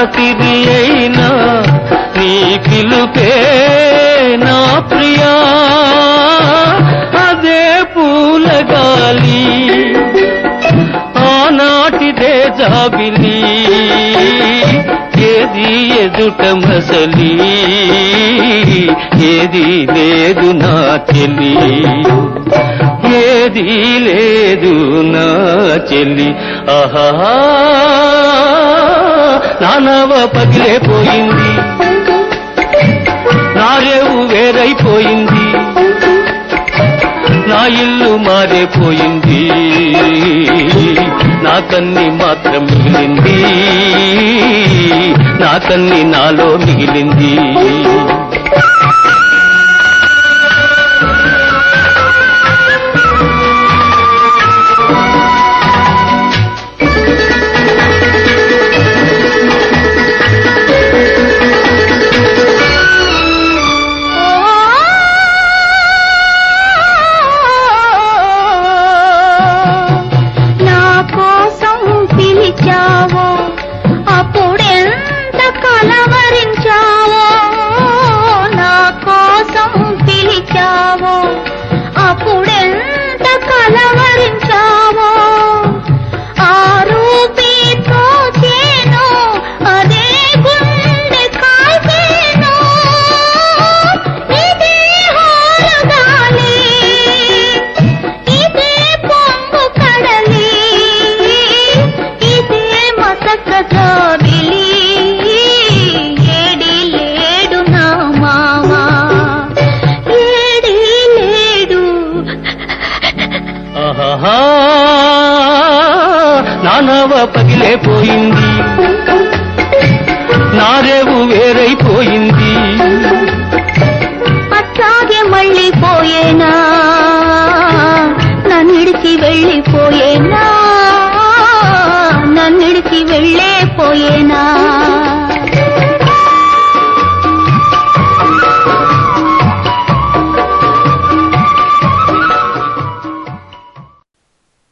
రాత్రి అయినా నీ పిలుపే నా ప్రియా అదే పూల గాలి ఆనాటిదే జాబిలి ఏది ఎదుట మసలి ఏది లేదు నా చెల్లి ఏది లేదు నా చెల్లి ఆహా నానవ పగిలేపోయింది నా రేవు వేరైపోయింది నా ఇల్లు మారిపోయింది నా కన్ని మాత్రం మిగిలింది నా కన్ని నాలో మిగిలింది నా కోసం పిలిచావో అప్పుడెంత కలవరించావో నా కోసం పిలిచావో అప్పుడెంత కలవరించావో ఆ రూపీతో చేను అదే గుండె కాల్చేను ఇదే హారగాలి ఇదే పొంగు కడలి ఇదే మసక జాబిలి ఏడి లేడు నా మామా ఏడి లేడు ఆహాహా నానవ పగిలేపోయింది నా రేవు వేరైపోయింది అట్లాగే మళ్ళీ పోయేనా